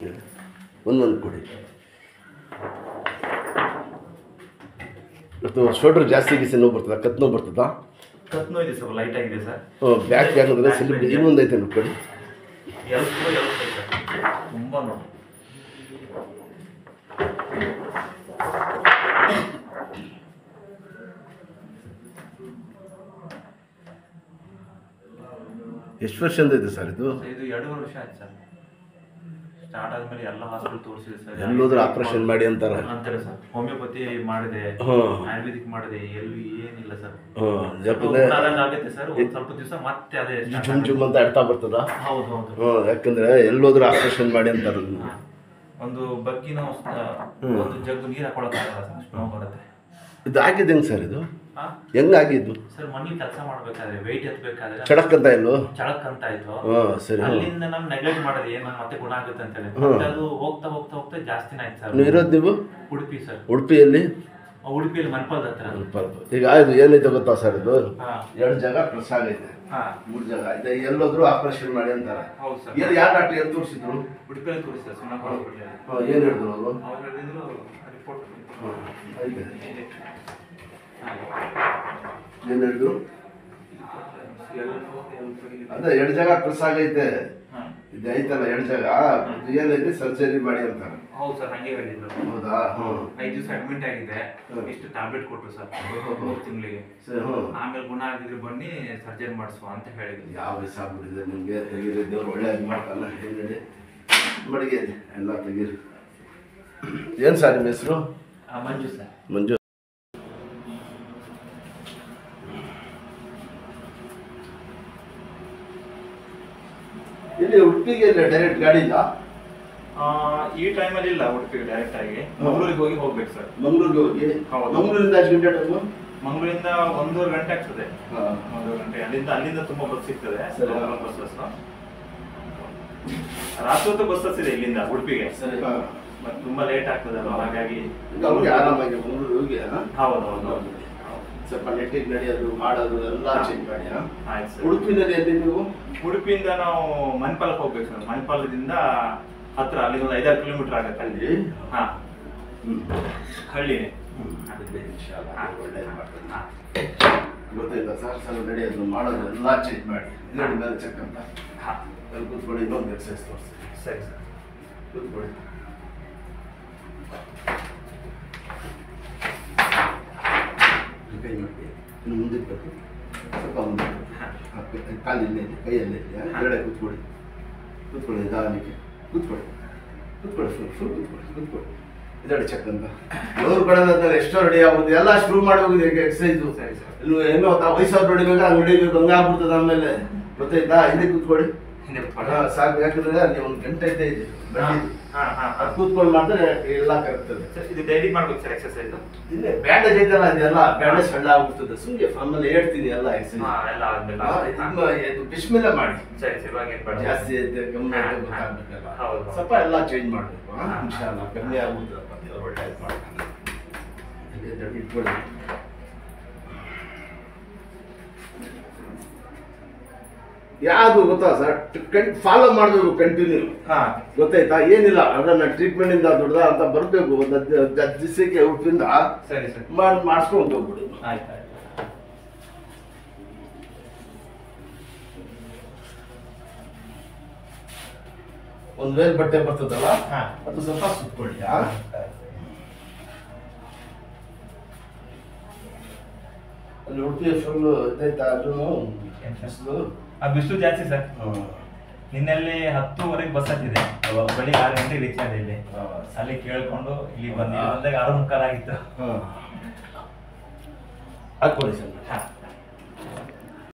ಒಂದೊಂದು ಕೊಡಿ ಮತ್ತು ಶೋಲ್ಡ್ರ್ ಜಾಸ್ತಿ ಗೀಸಿ ನೋವು ಬರ್ತದ ಕತ್ ನೋವು ಬರ್ತದಾ ಕತ್ ನೋಯಿದೆ ಸ್ವಲ್ಪ ಲೈಟ್ ಆಗಿದೆ ಸರ್ ಬ್ಯಾಕ್ ಯಾಕಂದ್ರೆ ಸಿಲಿಪ್ ಇನ್ನೊಂದು ಐತೆ ನೋಡಿ ಕೊಡಿ ಎಲ್ಪ್ ಎಲ್ಪ್ ಸರ್ ತುಂಬ ನೋವು ಎಷ್ಟು ವರ್ಷದಿಂದ ಇದೆ ಸರ್ ಇದು ಇದು ಎರಡೂವರೆ ವರ್ಷ ಆಯ್ತು ಸರ್ ಸ್ಟಾರ್ಟ್ ಆದ್ಮೇಲೆ ಎಲ್ಲ ಹಾಸ್ಪಿಟಲ್ ತೋರಿಸಿದೆ ಸರ್ ಎಲ್ಲೋದ್ರೂ ಆಪರೇಷನ್ ಮಾಡಿ ಅಂತಾರೆ ಅಂತಾರೆ ಸರ್ ಹೋಮಿಯೋಪತಿ ಮಾಡಿದೆ ಹಾಂ ಆಯುರ್ವೇದಿಕ್ ಮಾಡಿದೆ ಎಲ್ಲಿ ಏನಿಲ್ಲ ಸರ್ ಹಾಂ ಯಾಕಂದರೆ ಆದಂಗೆ ಆಗುತ್ತೆ ಸರ್ ಒಂದು ಸ್ವಲ್ಪ ದಿವಸ ಮತ್ತೆ ಅದೇ start ಜುಮ್ ಜುಮ್ ಅಂತ ಅಡ್ತಾ ಬರ್ತದ ಹೌದು ಹೌದು ಹ್ಞೂ ಯಾಕಂದ್ರೆ ಎಲ್ಲೋದ್ರೂ ಆಪರೇಷನ್ ಮಾಡಿ ಅಂತಾರೆ ಹಾ. ಒಂದು ಬಗ್ಗಿನ ಒಂದು ಜಗ್ಗು ನೀರು ಹಾಕೊಳಕ್ಕಾಗಲ್ಲ ಸರ್ ಅಷ್ಟು ನೋವು ಬರುತ್ತೆ ಇದು ಆಗಿದ್ದು ಹೆಂಗೆ ಸರ್ ಇದು ಹಾ ಹೆಂಗಾಗಿದ್ದು ಸರ್ ಮನೇಲಿ ಕೆಲಸ ಮಾಡ್ಬೇಕಾದ್ರೆ ವೆಯ್ಟ್ ಎತ್ತಬೇಕಾದ್ರೆ ಚಡಕ್ ಅಂತ ಇಲ್ವೋ ಚಳಕ್ ಅಂತ ಆಯ್ತು ಹಾಂ ಸರಿ ಹ್ಞೂ ಅಲ್ಲಿಂದ ನಾನು ನೆಗ್ಲೆಕ್ಟ್ ಮಾಡೋದು ಏನು ಮತ್ತೆ ಗುಣ ಆಗುತ್ತೆ ಅಂತ ಹೇಳಿ ಮತ್ತೆ ಅದು ಹೋಗ್ತಾ ಹೋಗ್ತಾ ಹೋಗ್ತಾ ಜಾಸ್ತಿನೇ ಆಯ್ತು ಸರ್ ನೀವು ಇರೋದು ನೀವು ಉಡುಪಿ ಸರ್ ಉಡುಪಿಯಲ್ಲಿ ಉಡುಪಿಯಲ್ಲಿ ಮನ್ಪಾಲ್ದ ಹತ್ರ ಈಗ ಇದು ಏನೈತೆ ಗೊತ್ತಾ ಸರ್ ಇದು ಹಾ ಎರಡು ಜಾಗ ಪ್ಲಸ್ ಆಗೈತೆ ಹಾ ಮೂರು ಜಾಗ ಇದೆ ಎಲ್ಲೋದ್ರೂ ಆಪರೇಷನ್ ಮಾಡಿ ಅಂತಾರೆ ಹೌದು ಸರ್ ಏನು ಯಾವ ಡಾಕ್ಟರ್ ಏನು ತೋರಿಸಿದ್ರು ಉಡುಪಿಯಲ್ಲಿ ತೋರಿಸಿ ಸರ್ ಸುಮ್ಮನೆ ಕೊಡ್ಬಿಟ್ಟಿದ್ದಾರೆ ಹಾಂ ಏನು ಹೇಳಿದ್ರು ಅವರು ಅವ್ರು ಹೇಳಿದ್ರು ರಿಪೋರ್ಟ್ ಏನು ಹೇಳಿದ್ರು ಅದೇ ಎರಡು ಜಾಗ ಪ್ಲಸ್ ಆಗೈತೆ ಇದು ಐತಲ್ಲ ಎರಡು ಜಾಗ ಇದು ಏನೈತೆ ಸರ್ಜರಿ ಮಾಡಿ ಅಂತಾರೆ ಹೌದು ಸರ್ ಹಂಗೆ ಹೇಳಿದ್ರು ಹೌದಾ ಹ್ಞೂ ಐದು ದಿವಸ ಅಡ್ಮಿಟ್ ಆಗಿದೆ ಇಷ್ಟು ಟ್ಯಾಬ್ಲೆಟ್ ಕೊಟ್ಟರು ಸರ್ ಮೂರು ತಿಂಗಳಿಗೆ ಸರಿ ಹ್ಞೂ ಆಮೇಲೆ ಗುಣ ಆಗಿದ್ರೆ ಬನ್ನಿ ಸರ್ಜರಿ ಮಾಡಿಸುವ ಅಂತ ಹೇಳಿದ್ರು ಯಾವ ವಯಸ್ಸಾಗ್ಬಿಟ್ಟಿದೆ ನಿಮಗೆ ತೆಗೀರಿ ದೇವ್ರು ಒಳ್ಳೇದು ಮಾಡ್ತಾನೆ ಹೇಳಿ ಮಡಿಗೆ ಎಲ್ಲ ತೆಗೀರಿ ಏನು ಸರ್ ನಿಮ್ಮ ಹೆಸರು ಆ, ಮಂಜು ಸರ್ ಮಂಜು ಇಲ್ಲಿ ಉಡುಪಿಗೆ ಡೈರೆಕ್ಟ್ ಗಾಡಿ ಇಲ್ಲ ಆ, ಈ ಟೈಮಲ್ಲಿ ಇಲ್ಲ ಉಡುಪಿಗೆ ಡೈರೆಕ್ಟ್ ಆಗಿ ಮಂಗಳೂರಿಗೆ ಹೋಗಿ ಹೋಗ್ಬೇಕು ಸರ್ ಮಂಗಳೂರಿಗೆ ಹೋಗಿ ಹೌದು. ಮಂಗಳೂರಿಂದ ಎಷ್ಟು ಗಂಟೆ ಟೈಮು ಮಂಗಳೂರಿಂದ ಒಂದೂವರೆ ಗಂಟೆ ಆಗ್ತದೆ ಹಾಂ ಒಂದೂವರೆ ಗಂಟೆ ಅಲ್ಲಿಂದ ಅಲ್ಲಿಂದ ತುಂಬಾ ಬಸ್ ಸಿಗ್ತದೆ ಸರಿ. ಬಸ್ಸಸ್ ರಾತ್ರಿ ಹೊತ್ತು ಬಸ್ಸಸ್ ಇದೆ ಇಲ್ಲಿಂದ ಉಡುಪಿಗೆ ಸರಿ ಹಾಂ ಮತ್ತೆ ತುಂಬಾ ಲೇಟ್ ಆಗ್ತದೆ ಅಲ್ವಾ ಹಾಗಾಗಿ ಈಗ ಅವ್ರಿಗೆ ಆರಾಮಾಗಿ ಮಂಗಳೂರು ಹೋಗಿ ಹಾಂ ಹೌದು ಹೌದು ಹೌದು ಸ್ವಲ್ಪ ನೆಟ್ಟಿಗೆ ನಡೆಯೋದು ಮಾಡೋದು ಎಲ್ಲ ಚೇಂಜ್ ಮಾಡಿ ಹಾಂ ಆಯ್ತು ಸರ್ ಉಡುಪಿನಲ್ಲಿ ಎಲ್ಲಿ ನೀವು ಉಡುಪಿಯಿಂದ ನಾವು ಮಣಿಪಾಲಕ್ಕೆ ಹೋಗ್ಬೇಕು ಸರ್ ಮಣಿಪಾಲದಿಂದ ಹತ್ರ ಅಲ್ಲಿ ಒಂದು ಐದಾರು ಕಿಲೋಮೀಟರ್ ಆಗುತ್ತೆ ಅಲ್ಲಿ ಅಲ್ಲಿ ಹಾ ಹ್ಞೂ ಹಳ್ಳಿನೇ ಒಳ್ಳೇದು ಮಾಡ್ತಾರೆ ಗೊತ್ತಾಯ್ತಾ ಸರ್ ಸರ್ ನಡೆಯೋದು ಮಾಡೋದು ಎಲ್ಲ ಚೇಂಜ್ ಮಾಡಿ ನೋಡಿ ಮೇಲೆ ಚೆಕ್ ಅಂತ ಹಾ ಅಲ್ಲಿ ಕೂತ್ಕೊಳ್ಳಿ ಇನ್ನೊಂದು ಎಕ್ಸಸೈಸ್ ತೋರಿಸ್ತೀನಿ ಸರಿ ಸರ್ ಕೂತ್ಕೊಳ್ಳಿ ಕೈ ಮಾಡಿ ಇನ್ನು ಮುಂದೆ ಬೇಕು ಸ್ವಲ್ಪ ಮುಂದೆ ಕಾಲಿಲ್ಲ ಇದೆ ಕೈಯಲ್ಲೇ ಇದೆ ಕೆಳಗೆ ಕೂತ್ಕೊಳ್ಳಿ ಕೂತ್ಕೊಳ್ಳಿ ನಿಧಾನಕ್ಕೆ ಕೂತ್ಕೊಳ್ಳಿ ಕೂತ್ಕೊಳ್ಳಿ ಫುಲ್ ಫುಲ್ ಕೂತ್ಕೊಳ್ಳಿ ಕೂತ್ಕೊಳ್ಳಿ ಇದಡೆ ಚೆಕ್ ಅಂತ ಅವ್ರ ಕಡೆ ಎಷ್ಟೋ ರೆಡಿ ಆಗುತ್ತೆ ಎಲ್ಲ ಶುರು ಮಾಡಿ ಹೋಗಿದೆ ಈಗ ಎಕ್ಸಸೈಸು ಸರಿ ಸರ್ ಇನ್ನು ಏನೋ ವಯಸ್ಸಾದ್ರು ಹೊಡಿಬೇಕು ಹಂಗೆ ಹೊಡಿಬೇಕು ಹಂಗೆ ಆಗ್ಬಿಡ್ತದೆ ಆಮೇಲೆ ಗೊತ್ತಾಯ್ತಾ ಹಿಂದೆ ಕೂತ್ಕೊಳ್ಳಿ ಹಿಂದೆ ಹಾ, ಕೂತ್ಕೊಳ್ಳಿ. ಸಾಕು ಯಾಕಂದ್ರೆ ಅಲ್ಲಿ ಒಂದು ಗಂಟೆ ಐತೆ ಇದೆ ಬಂದಿದ್ದು ಹಾ ಹಾ ಹಾ ಅದು ಕೂತ್ಕೊಂಡು ಮಾಡಿದ್ರೆ ಎಲ್ಲ ಕರೆಕ್ತದೆ ಸರ್, ಇದು ಡೈಲಿ ಮಾಡ್ಬೇಕು ಸರ್ ಎಕ್ಸರ್ಸೈಸ್ ಇಲ್ಲೇ ಬ್ಯಾಂಡೇಜ್ ಐತಲ್ಲ ಇದೆಲ್ಲ ಬ್ಯಾಂಡೇಜ್ ಸಣ್ಣ ಆಗ್ಬಿಡ್ತದೆ ಸುಮ್ಮನೆ ಆಮೇಲೆ ಹೇಳ್ತೀನಿ ಎಲ್ಲ ಎಕ್ಸಸೈಸ್ ಹಾ ಎಲ್ಲ ಆದ್ಮೇಲೆ ಇದು ಬಿಸ್ಮಿಲ್ಲ ಮಾಡಿ ಸರಿ ಸರಿ ಇವಾಗ ಏನ್ ಬೇಡ. ಜಾಸ್ತಿ ಐತೆ ಕಮ್ಮಿ ಐತೆ ಹಾ, ಹಾ. ಗೊತ್ತಾಗ್ಬೇಕಲ್ಲ ಹೌದು. ಸ್ವಲ್ಪ ಎಲ್ಲ ಚೇಂಜ್ ಮಾಡಬೇಕು ಹಾ. ಇನ್ಶಾಲ್ಲ ಕಮ್ಮಿ ಆಗ್ಬಿಡ್ತದಪ್ಪ ದೇವ್ರು ಒಳ್ಳೇದು ಮಾಡ್ತಾನೆ ಇಲ್ಲಿ ಇದನ್ನ ಇಟ್ಕೊಳ್ಳಿ ಯಾವುದು ಗೊತ್ತಾ ಸರ್ ಫಾಲೋ ಮಾಡಬೇಕು ಕಂಟಿನ್ಯೂ ಹಾ ಗೊತ್ತಾಯ್ತಾ ಏನಿಲ್ಲ ಅದನ್ನ ಟ್ರೀಟ್ಮೆಂಟ್ ಇಂದ ದೊಡ್ಡದ ಅಂತ ಬರಬೇಕು ಒಂದು ಹದ್- ಹದ್- ಹತ್ತು ದಿವಸಕ್ಕೆ ಉಪ್ಪಿಂದ ಸರಿ ಸರ್ ಮಾಡಿ ಮಾಡಿಸ್ಕೊಂಡು ಹೋಗ್ಬಿಡಿ ಆಯ್ತು ಆಯ್ತು ಒಂದು ವೇಲ್ ಬಟ್ಟೆ ಬರ್ತದಲ್ಲ ಹಾ. ಅದು ಸ್ವಲ್ಪ ಸುತ್ಕೊಳ್ಳಿ ಆ? ಅಲ್ಲಿ ಉಡುಪಿ ಫುಲ್ ಇದಾಯ್ತಾ ಅದನ್ನು ಬಿಸಿಲು ಆ ಬಿಸಿಲು ಜಾಸ್ತಿ ಸರ್ ನಿನ್ನಲ್ಲಿ ಹತ್ತುವರೆಗೆ ಬಸ್ ಹತ್ತಿದೆ ಬೆಳಿಗ್ಗೆ ಆರು ಗಂಟೆಗೆ ರೀಚ್ ಆದೆ ಇಲ್ಲಿ ಅಲ್ಲಿ ಕೇಳ್ಕೊಂಡು ಇಲ್ಲಿ ಬಂದು ಇಲ್ಲಿ ಬಂದಾಗ ಆರು ಮುಕ್ಕಾಲು ಆಗಿತ್ತು ಹಾಕೊಳ್ಳಿ ಸರ್ ಹಾ